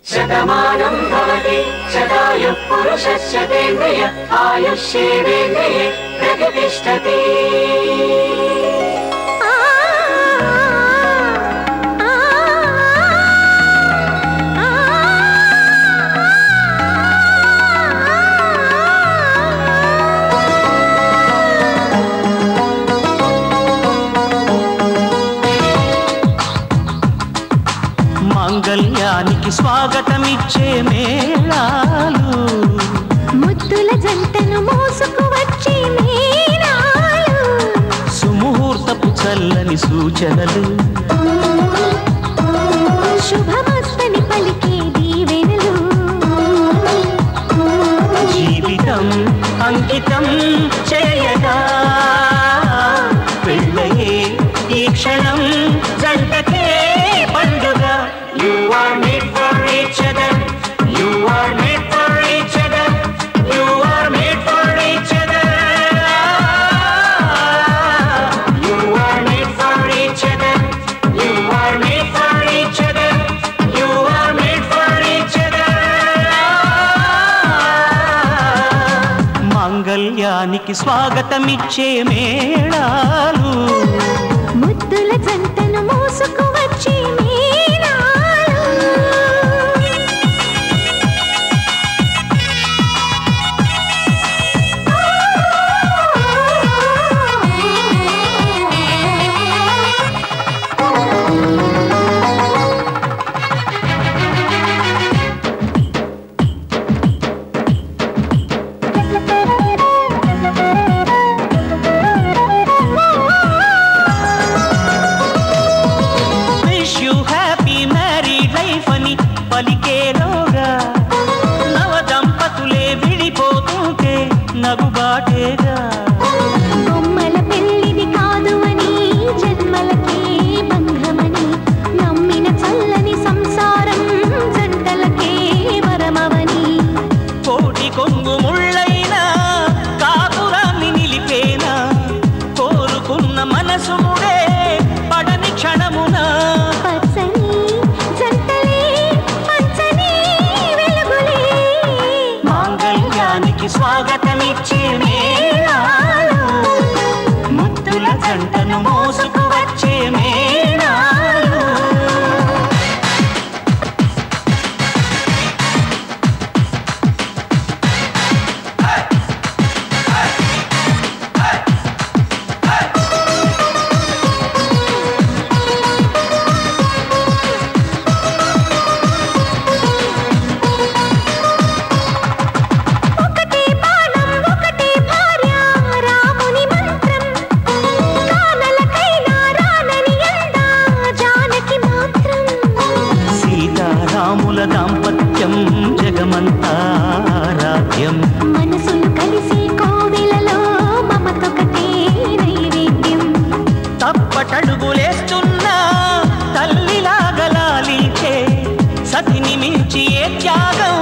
శతమానం భవతి శతాయుః పురుషस्य తేంద్రియ ఆయుష్యేవేంద్రియే ప్రతిష్టతి మాంగళ్యానికి స్వాగతమిచ్చే మేళాలు ముద్దుల జంటను మోసుకు వచ్చే మేళాలు సుముహూర్తపు చల్లని సూచనలు శుభమస్తని పలికే దీవెనలు జీవితం అంకితం చేయగా పెళ్ళయే ఈ క్షణం జంటకే పండుగ you are made for each other you are made for each other you are made for each other you are made for each other you are made for each other you are made for each other మాంగళ్యానికి స్వాగతమిచ్చే మేళాలు ముద్దుల జంటను మోసుకు వచ్చే మేళాలు wish you happy married life అని పలికేలోగా నవ దంపతులే విడిపోతుంటే నగుబాటేగా బొమ్మల పెళ్లిది కాదు అని జన్మలకే బంధమని నమ్మిన చల్లని సంసారం జంటలకే వరమవని కోటి కొంగు ముళ్ళైనా కాపురాన్ని నిలిపేనా కోరుకున్న మనసు ముడే పడని క్షణమున పచ్చని జంటలే పంచని వెలుగులే మాంగళ్యానికి స్వాగతమిచ్చే మేళాలు ముద్దుల జంటను మోసుకు వచ్చే మేళాలు ఒకటే బాణం ఒకటే భార్య రాముని మంత్రం కానలకైనా రానని అందా జానకి మాత్రం సీతారాముల దాంపత్యం జగమంతా రాజ్యం మనసులు కలిసి కోవెలలో మమతొకటే నైవేద్యం తప్పటడుగులేస్తున్నా తల్లిలాగలాలిచే సతిని మించి ఏ త్యాగం